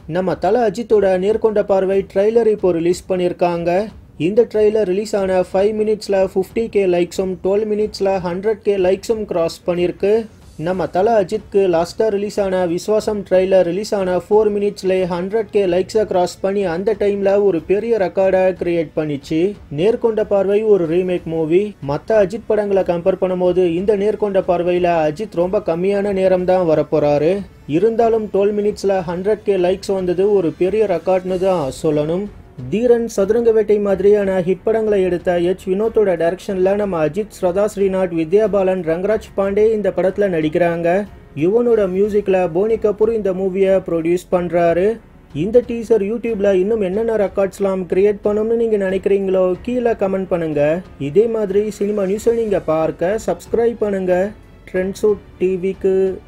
நம்ம தல அஜித்தோட நேர்கொண்ட பார்வை ட்ரைலர் இப்போ ரிலீஸ் பண்ணியிருக்காங்க இந்த ட்ரெய்லர் ரிலீஸ் ஆன ஃபைவ் மினிட்ஸில் ஃபிஃப்டி கே லைக்ஸும் டுவெல் மினிட்ஸில் ஹண்ட்ரட் கே லைக்ஸும் கிராஸ் பண்ணியிருக்கு நம்ம தல அஜித்க்கு லாஸ்ட்டாக ரிலீஸ் ஆன விஸ்வாசம் ட்ரெய்லர் ரிலீஸ் ஆன ஃபோர் மினிட்ஸ்லேயே ஹண்ட்ரட் கே லைக்ஸை கிராஸ் பண்ணி அந்த டைமில் ஒரு பெரிய ரெக்கார்டை கிரியேட் பண்ணிச்சு நேர்கொண்ட பார்வை ஒரு ரீமேக் மூவி மற்ற அஜித் படங்களை கம்பேர் பண்ணும்போது இந்த நேர்கொண்ட பார்வையில் அஜித் ரொம்ப கம்மியான நேரம் தான் வரப்போகிறாரு இருந்தாலும் டுவெல் மினிட்ஸில் ஹண்ட்ரட் கே லைக்ஸ் வந்தது ஒரு பெரிய ரெக்கார்ட்னு தான் சொல்லணும் தீரன் சதுரங்க வேட்டை மாதிரியான ஹிட் படங்களை எடுத்த எச் வினோத்தோட டைரக்ஷனில் நம்ம அஜித் ஸ்ரதா ஸ்ரீநாத் வித்யாபாலன் ரங்கராஜ் பாண்டே இந்த படத்தில் நடிக்கிறாங்க யுவனோட மியூசிக்கில் போனி கபூர் இந்த மூவியை ப்ரொடியூஸ் பண்ணுறாரு இந்த டீசர் யூடியூப்ல இன்னும் என்னென்ன ரெக்கார்ட்ஸ்லாம் கிரியேட் பண்ணணும்னு நீங்கள் நினைக்கிறீங்களோ கீழே கமெண்ட் பண்ணுங்க இதே மாதிரி சினிமா நியூஸை நீங்கள் பார்க்க சப்ஸ்கிரைப் பண்ணுங்க ட்ரெண்ட்ஸூட் டிவிக்கு